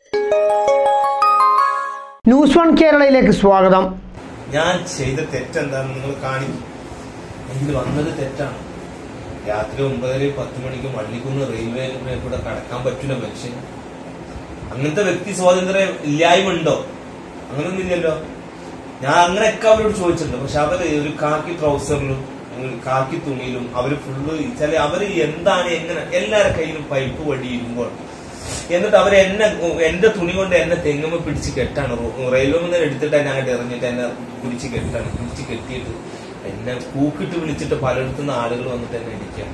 News one കേരളയിലേക്ക് സ്വാഗതം ഞാൻ ചെയ്ത തെറ്റെന്താണെന്ന് നിങ്ങൾ കാണിക്കും എങ്കിൽ വന്നത് തെറ്റാണ് രാത്രി ഒമ്പതര പത്ത് മണിക്ക് വള്ളിക്കുന്ന് റെയിൽവേ കൂടെ കടക്കാൻ പറ്റില്ല മനുഷ്യൻ അങ്ങനത്തെ വ്യക്തി സ്വാതന്ത്ര്യം ഇല്ലായ്മ ഉണ്ടോ അങ്ങനൊന്നും ഇല്ലല്ലോ ഞാൻ അങ്ങനെയൊക്കെ അവരോട് ചോദിച്ചിട്ടുണ്ട് പക്ഷെ അവര് ഒരു കാക്കി ട്രൗസറിലും ഒരു കാക്കി തുണിയിലും അവര് ഫുള്ള് ചില അവര് എന്താണ് എങ്ങനെ എല്ലാവരുടെ കയ്യിലും പൈപ്പ് വടിയിരുമ്പോൾ എന്നിട്ട് അവർ എന്നെ എന്റെ തുണി കൊണ്ട് എന്നെ തെങ്ങുമ്പോ പിടിച്ച് കെട്ടാണ് റെയിൽവേ നിന്ന് എടുത്തിട്ട് എന്നെ അങ്ങോട്ട് എറിഞ്ഞിട്ട് എന്നെ പിടിച്ച് കെട്ടാണ് പിടിച്ച് കെട്ടിയിട്ട് എന്നെ കൂക്കിട്ട് വിളിച്ചിട്ട് പലയിടത്തുനിന്ന് ആളുകൾ വന്നിട്ട് എന്നെ ഇടിക്കാണ്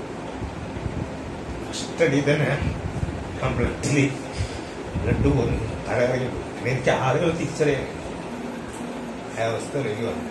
കഷ്ടടി തന്നെ ബ്ലഡില് ബ്ലഡ് പോന്നു തലയിറങ്ങി പോയി. പിന്നെ എനിക്ക് ആളുകൾ തിരിച്ചറിയാൻ ആ അവസ്ഥ വരികയാണ്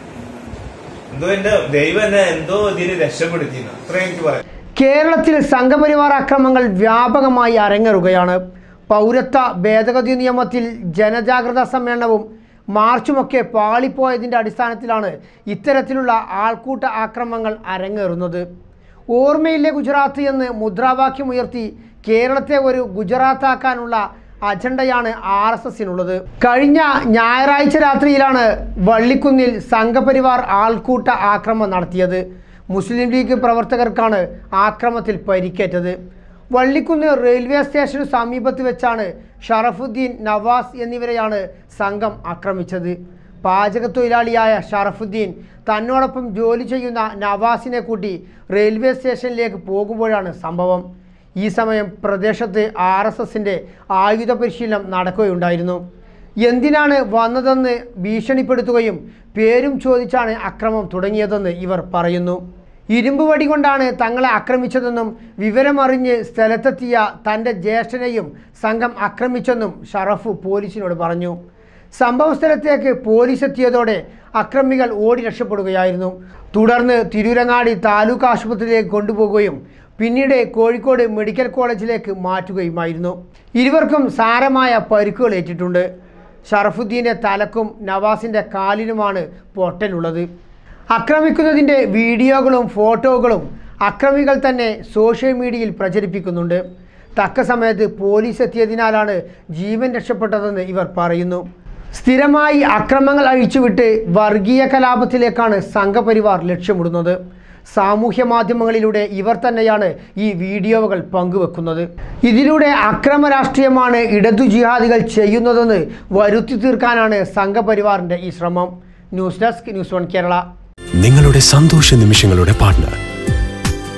എന്തോ എന്റെ ദൈവം എന്നെ എന്തോ ഇതിന് രക്ഷപ്പെടുത്തിയെന്ന് അത്രേ എനിക്ക് പറയാം കേരളത്തിൽ സംഘപരിവാർ അക്രമങ്ങൾ വ്യാപകമായി അരങ്ങേറുകയാണ് പൗരത്വ ഭേദഗതി നിയമത്തിൽ ജനജാഗ്രതാ സമ്മേളനവും മാർച്ചുമൊക്കെ പാളിപ്പോയതിൻ്റെ അടിസ്ഥാനത്തിലാണ് ഇത്തരത്തിലുള്ള ആൾക്കൂട്ട ആക്രമങ്ങൾ അരങ്ങേറുന്നത് ഓർമ്മയില്ലേ ഗുജറാത്ത് എന്ന് മുദ്രാവാക്യമുയർത്തി കേരളത്തെ ഒരു ഗുജറാത്താക്കാനുള്ള അജണ്ടയാണ് ആർ എസ് എസിനുള്ളത് കഴിഞ്ഞ ഞായറാഴ്ച രാത്രിയിലാണ് വള്ളിക്കുന്നിൽ സംഘപരിവാർ ആൾക്കൂട്ട ആക്രമണം നടത്തിയത് മുസ്ലിം ലീഗ് പ്രവർത്തകർക്കാണ് ആക്രമത്തിൽ പരിക്കേറ്റത് വള്ളിക്കുന്ന് റെയിൽവേ സ്റ്റേഷന് സമീപത്ത് വെച്ചാണ് ഷറഫുദ്ദീൻ നവാസ് എന്നിവരെയാണ് സംഘം ആക്രമിച്ചത് പാചകത്തൊഴിലാളിയായ ഷറഫുദ്ദീൻ തന്നോടൊപ്പം ജോലി ചെയ്യുന്ന നവാസിനെ കൂട്ടി റെയിൽവേ സ്റ്റേഷനിലേക്ക് പോകുമ്പോഴാണ് സംഭവം ഈ സമയം പ്രദേശത്ത് ആർ എസ് എസിൻ്റെ ആയുധ പരിശീലനം നടക്കുകയുണ്ടായിരുന്നു എന്തിനാണ് വന്നതെന്ന് ഭീഷണിപ്പെടുത്തുകയും പേരും ചോദിച്ചാണ് അക്രമം തുടങ്ങിയതെന്ന് ഇവർ പറയുന്നു ഇരുമ്പ് വടി കൊണ്ടാണ് തങ്ങളെ ആക്രമിച്ചതെന്നും വിവരമറിഞ്ഞ് സ്ഥലത്തെത്തിയ തൻ്റെ ജ്യേഷ്ഠനെയും സംഘം ആക്രമിച്ചെന്നും ഷറഫ് പോലീസിനോട് പറഞ്ഞു സംഭവ സ്ഥലത്തേക്ക് പോലീസ് എത്തിയതോടെ അക്രമികൾ ഓടി രക്ഷപ്പെടുകയായിരുന്നു തുടർന്ന് തിരൂരങ്ങാടി താലൂക്ക് ആശുപത്രിയിലേക്ക് കൊണ്ടുപോകുകയും പിന്നീട് കോഴിക്കോട് മെഡിക്കൽ കോളേജിലേക്ക് മാറ്റുകയുമായിരുന്നു ഇരുവർക്കും സാരമായ പരിക്കുകൾ ഏറ്റിട്ടുണ്ട് ഷറഫുദ്ദീൻ്റെ തലക്കും നവാസിൻ്റെ കാലിനുമാണ് പൊട്ടലുള്ളത് ആക്രമിക്കുന്നതിൻ്റെ വീഡിയോകളും ഫോട്ടോകളും അക്രമികൾ തന്നെ സോഷ്യൽ മീഡിയയിൽ പ്രചരിപ്പിക്കുന്നുണ്ട് തക്ക സമയത്ത് പോലീസ് എത്തിയതിനാലാണ് ജീവൻ രക്ഷപ്പെട്ടതെന്ന് ഇവർ പറയുന്നു സ്ഥിരമായി അക്രമങ്ങൾ അഴിച്ചുവിട്ട് വർഗീയ കലാപത്തിലേക്കാണ് സംഘപരിവാർ ലക്ഷ്യമിടുന്നത് സാമൂഹ്യ മാധ്യമങ്ങളിലൂടെ ഇവർ തന്നെയാണ് ഈ വീഡിയോകൾ പങ്കുവെക്കുന്നത് ഇതിലൂടെ അക്രമ രാഷ്ട്രീയമാണ് ഇടതു ജിഹാദികൾ ചെയ്യുന്നതെന്ന് വരുത്തി തീർക്കാനാണ് സംഘപരിവാറിൻ്റെ ഈ ശ്രമം news desk news one Kerala നിങ്ങളുടെ സന്തോഷ നിമിഷങ്ങളുടെ partner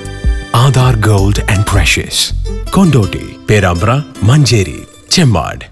Aadhaar gold and precious Kondotty Perambra Manjeri Chemmad